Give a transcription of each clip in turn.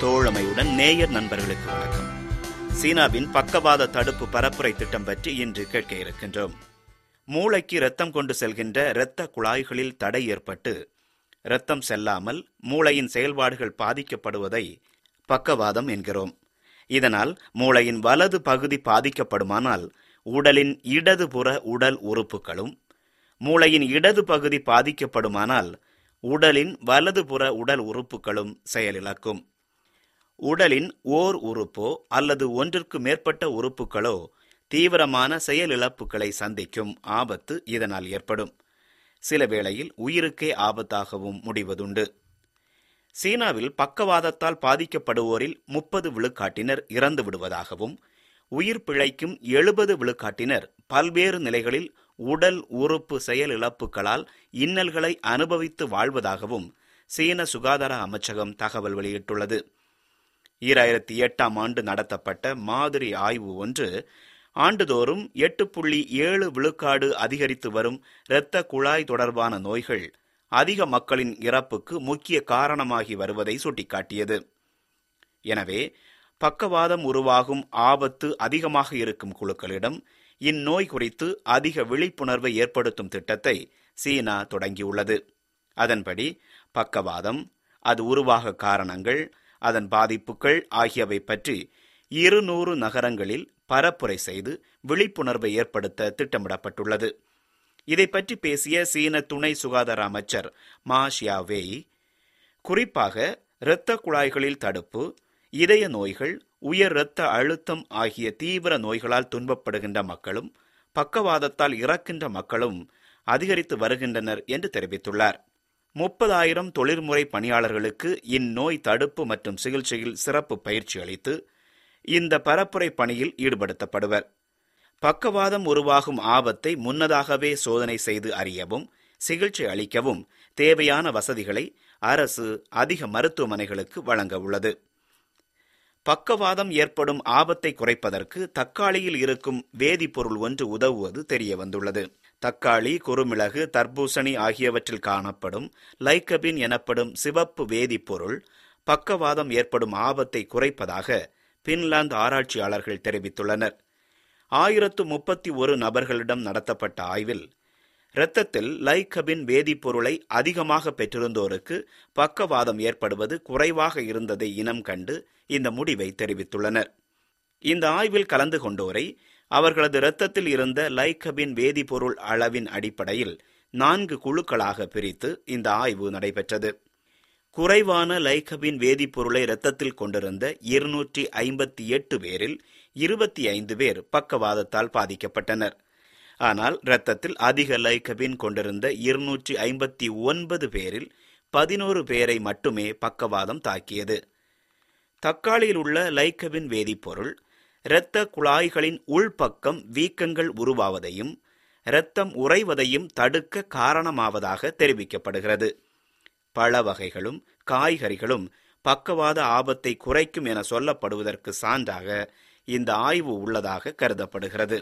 தோழமையுடன் நேயர் நண்பர்களுக்கு வணக்கம் சீனாவின் பக்கவாத தடுப்பு பரப்புரை திட்டம் பற்றி இன்று கேட்க இருக்கின்றோம் மூளைக்கு இரத்தம் கொண்டு செல்கின்ற இரத்த குழாய்களில் தடை ஏற்பட்டு இரத்தம் செல்லாமல் மூளையின் செயல்பாடுகள் பாதிக்கப்படுவதை பக்கவாதம் என்கிறோம் இதனால் மூளையின் வலது பகுதி பாதிக்கப்படுமானால் உடலின் இடதுபுற உடல் உறுப்புகளும் மூளையின் இடது பகுதி பாதிக்கப்படுமானால் உடலின் வலதுபுற உடல் உறுப்புகளும் செயலிழக்கும் உடலின் ஓர் உறுப்போ அல்லது ஒன்றிற்கு மேற்பட்ட உறுப்புகளோ தீவிரமான செயலிழப்புகளை சந்திக்கும் ஆபத்து இதனால் ஏற்படும் சில வேளையில் உயிருக்கே ஆபத்தாகவும் முடிவதுண்டு சீனாவில் பக்கவாதத்தால் பாதிக்கப்படுவோரில் முப்பது விழுக்காட்டினர் இறந்து விடுவதாகவும் உயிர் பிழைக்கும் எழுபது விழுக்காட்டினர் பல்வேறு நிலைகளில் உடல் உறுப்பு செயலிழப்புகளால் இன்னல்களை அனுபவித்து வாழ்வதாகவும் சீன சுகாதார அமைச்சகம் தகவல் வெளியிட்டுள்ளது ஈராயிரத்தி எட்டாம் ஆண்டு நடத்தப்பட்ட மாதிரி ஆய்வு ஒன்று ஆண்டுதோறும் எட்டு புள்ளி ஏழு விழுக்காடு அதிகரித்து வரும் இரத்த குழாய் தொடர்பான நோய்கள் அதிக மக்களின் இறப்புக்கு முக்கிய காரணமாகி வருவதை சுட்டிக்காட்டியது எனவே பக்கவாதம் உருவாகும் ஆபத்து அதிகமாக இருக்கும் குழுக்களிடம் இந்நோய் குறித்து அதிக விழிப்புணர்வை ஏற்படுத்தும் திட்டத்தை சீனா தொடங்கியுள்ளது அதன்படி பக்கவாதம் அது உருவாக காரணங்கள் அதன் பாதிப்புகள் ஆகியவை பற்றி இருநூறு நகரங்களில் பரப்புரை செய்து விழிப்புணர்வை ஏற்படுத்த திட்டமிடப்பட்டுள்ளது இதை பற்றி பேசிய சீன துணை சுகாதார அமைச்சர் மா ஷியாவேய் குறிப்பாக இரத்த குழாய்களில் தடுப்பு இதய நோய்கள் உயர் இரத்த அழுத்தம் ஆகிய தீவிர நோய்களால் துன்பப்படுகின்ற மக்களும் பக்கவாதத்தால் இறக்கின்ற மக்களும் அதிகரித்து வருகின்றனர் என்று தெரிவித்துள்ளார் முப்பதாயிரம் தொழில்முறை பணியாளர்களுக்கு இந்நோய் தடுப்பு மற்றும் சிகிச்சையில் சிறப்பு பயிற்சி அளித்து இந்த பரப்புரை பணியில் ஈடுபடுத்தப்படுவர் பக்கவாதம் உருவாகும் ஆபத்தை முன்னதாகவே சோதனை செய்து அறியவும் சிகிச்சை அளிக்கவும் தேவையான வசதிகளை அரசு அதிக மருத்துவமனைகளுக்கு வழங்க உள்ளது பக்கவாதம் ஏற்படும் ஆபத்தை குறைப்பதற்கு தக்காளியில் இருக்கும் வேதிப்பொருள் ஒன்று உதவுவது தெரிய வந்துள்ளது தக்காளி குறுமிளகு தர்பூசணி ஆகியவற்றில் காணப்படும் லைக்கபின் எனப்படும் சிவப்பு வேதிப்பொருள் பக்கவாதம் ஏற்படும் ஆபத்தை குறைப்பதாக பின்லாந்து ஆராய்ச்சியாளர்கள் தெரிவித்துள்ளனர் ஆயிரத்து முப்பத்தி ஒரு நபர்களிடம் நடத்தப்பட்ட ஆய்வில் இரத்தத்தில் லைக்கபின் வேதிப்பொருளை அதிகமாக பெற்றிருந்தோருக்கு பக்கவாதம் ஏற்படுவது குறைவாக இருந்ததை இனம் கண்டு இந்த முடிவை தெரிவித்துள்ளனர் இந்த ஆய்வில் கலந்து கொண்டோரை அவர்களது இரத்தத்தில் இருந்த லைக்கபின் வேதிப்பொருள் அளவின் அடிப்படையில் நான்கு குழுக்களாக பிரித்து இந்த ஆய்வு நடைபெற்றது குறைவான லைக்கபின் வேதிப்பொருளை இரத்தத்தில் கொண்டிருந்த இருநூற்றி ஐம்பத்தி எட்டு பேரில் இருபத்தி ஐந்து பேர் பக்கவாதத்தால் பாதிக்கப்பட்டனர் ஆனால் இரத்தத்தில் அதிக லைக்கபின் கொண்டிருந்த இருநூற்றி ஐம்பத்தி ஒன்பது பேரில் பதினோரு பேரை மட்டுமே பக்கவாதம் தாக்கியது தக்காளியில் உள்ள லைக்கபின் வேதிப்பொருள் இரத்த குழாய்களின் உள்பக்கம் வீக்கங்கள் உருவாவதையும் இரத்தம் உறைவதையும் தடுக்க காரணமாவதாக தெரிவிக்கப்படுகிறது பழ வகைகளும் காய்கறிகளும் பக்கவாத ஆபத்தை குறைக்கும் என சொல்லப்படுவதற்கு சான்றாக இந்த ஆய்வு உள்ளதாக கருதப்படுகிறது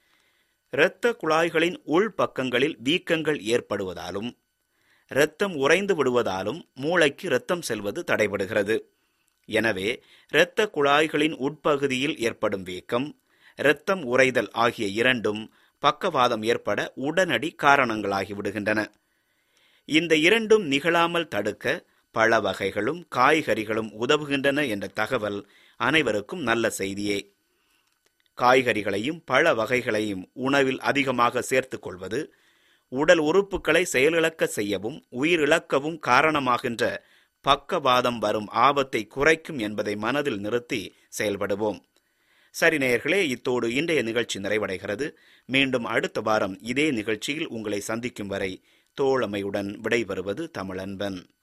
இரத்த குழாய்களின் உள்பக்கங்களில் வீக்கங்கள் ஏற்படுவதாலும் இரத்தம் உறைந்து விடுவதாலும் மூளைக்கு இரத்தம் செல்வது தடைபடுகிறது எனவே இரத்த குழாய்களின் உட்பகுதியில் ஏற்படும் வீக்கம் இரத்தம் உறைதல் ஆகிய இரண்டும் பக்கவாதம் ஏற்பட உடனடி காரணங்களாகி விடுகின்றன இந்த இரண்டும் நிகழாமல் தடுக்க பழ வகைகளும் காய்கறிகளும் உதவுகின்றன என்ற தகவல் அனைவருக்கும் நல்ல செய்தியே காய்கறிகளையும் பழ வகைகளையும் உணவில் அதிகமாக சேர்த்துக் கொள்வது உடல் உறுப்புகளை செயலிழக்க செய்யவும் உயிரிழக்கவும் காரணமாகின்ற பக்கவாதம் வரும் ஆபத்தை குறைக்கும் என்பதை மனதில் நிறுத்தி செயல்படுவோம் சரி நேயர்களே இத்தோடு இன்றைய நிகழ்ச்சி நிறைவடைகிறது மீண்டும் அடுத்த வாரம் இதே நிகழ்ச்சியில் உங்களை சந்திக்கும் வரை தோழமையுடன் விடைபெறுவது தமிழன்பன்